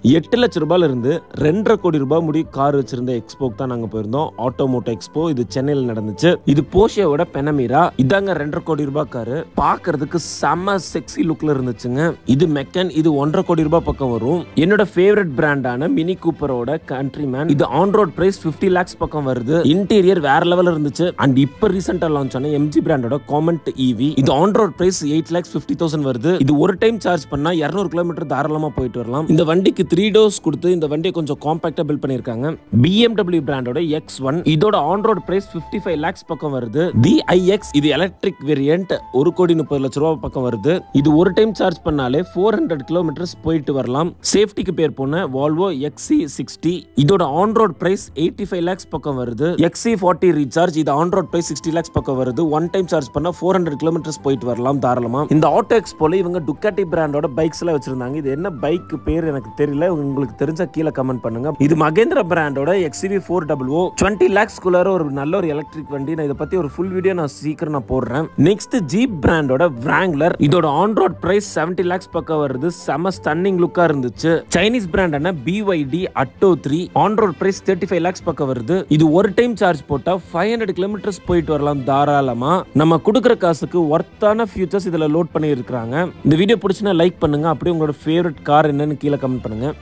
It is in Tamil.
எட்டு லட்ச ரூபாயில இருந்து ரெண்டரை கோடி ரூபாய் முடி கார் வச்சிருந்த எக்ஸ்போக்கு தான் நாங்க போயிருந்தோம் ஆட்டோமோட்டோ எக்ஸ்போ இது சென்னையில் நடந்துச்சு இது போஷியோட பெனமீரா இதாங்க ரெண்டரை கோடி ரூபாய் காரு பாக்குறதுக்கு செம்ம செக்ஸி லுக்ல இருந்துச்சுங்க இது மெக்கன் இது ஒன்றரை கோடி ரூபாய் பக்கம் வரும் என்னோட ஃபேவரட் பிராண்டான மினி கூப்பரோட கண்ட்ரி மேன் இது ஆன் ரோட் பிரைஸ் 50 லேக்ஸ் பக்கம் வருது இன்டீரியர் வேற லெவல்ல இருந்துச்சு அண்ட் இப்போ ரீசெண்டா லான்ச் ஆன எம்ஜி பிராண்டோட காமெண்ட் இவி இது on road price eight lakhs fifty thousand வருது இது ஒரு டைம் சார்ஜ் பண்ணா இரநூறு கிலோமீட்டர் தாராளமா போயிட்டு வரலாம் இந்த வண்டிக்கு த்ரீ டோர்ஸ் கொடுத்து இந்த வண்டியை கொஞ்சம் காம்பாக்டா பில்ட் பண்ணிருக்காங்க BMW பிராண்டோட எக்ஸ் ஒன் இதோட on road price 55 five lakhs பக்கம் வருது தி ஐஎக்ஸ் இது எலக்ட்ரிக் வேரியன்ட் ஒரு கோடி முப்பது லட்ச ரூபா பக்கம் வருது இது ஒரு டைம் சார்ஜ் பண்ணாலே ஃபோர் ஹண்ட்ரட் கிலோமீட்டர்ஸ் போயிட்டு வரலாம் சேஃப்டிக்கு பேர் போன வால்வோ எக்ஸி சிக்ஸ்டி இதோட on road price eighty five lakhs பக்கம் வருது எக்ஸி ஃபார்ட்டி ரீசார்ஜ் இது on road price sixty lakhs பக்கம் வருது ஒன் டைம் சார்ஜ் பண்ணா ஃபோர் ஹண்ட்ரட் கிலோமீட்டர்ஸ் போயிட்டு வரலாம் தாராளமா இந்த ஆட்டோ எக்ஸ்போல இவங்க டுக்காட்டி பிராண்டோட பைக்ஸ் எல்லாம் வச்சிருந்தாங்க இது என்ன பைக் பேர் எனக்கு தெரியல உங்களுக்கு தெரிஞ்சா கீழே கமெண்ட் பண்ணுங்க இது மகேந்திரா பிராண்டோட XUV four double O twenty லேக்ஸ்குள்ளார ஒரு நல்ல ஒரு எலக்ட்ரிக் வண்டி நான் இதை பத்தி ஒரு ஃபுல் வீடியோ நான் சீக்கிரம் நான் போடுறேன் நெக்ஸ்ட் ஜீப் பிராண்டோட விராங்லர் இதோட on road price seventy lakhs பக்கம் வருது செம ஸ்டன்னிங் லுக்கா இருந்துச்சு சைனீஸ் பிராண்டான BYD Atto three on road price thirty five lakhs பக்கம் வருது இது ஒரு டைம் சார்ஜ் போட்டா ஃபைவ் ஹண்ட்ரட் கிலோமீட்டர்ஸ் போயிட்டு வரலாம் தாராளமா நம்ம கொடுக்குற காசுக்கு ஒர்த்தான ஃபியூச்சர்ஸ் இதுல லோட் பண்ணி இருக்காங்க இந்த வீடியோ பிடிச்சுன்னா லைக் பண்ணுங்க அப்படியே உங்களோட ஃபேவரட் கார் என்னன்னு கீழே கமெண்ட் பண்ணுங்க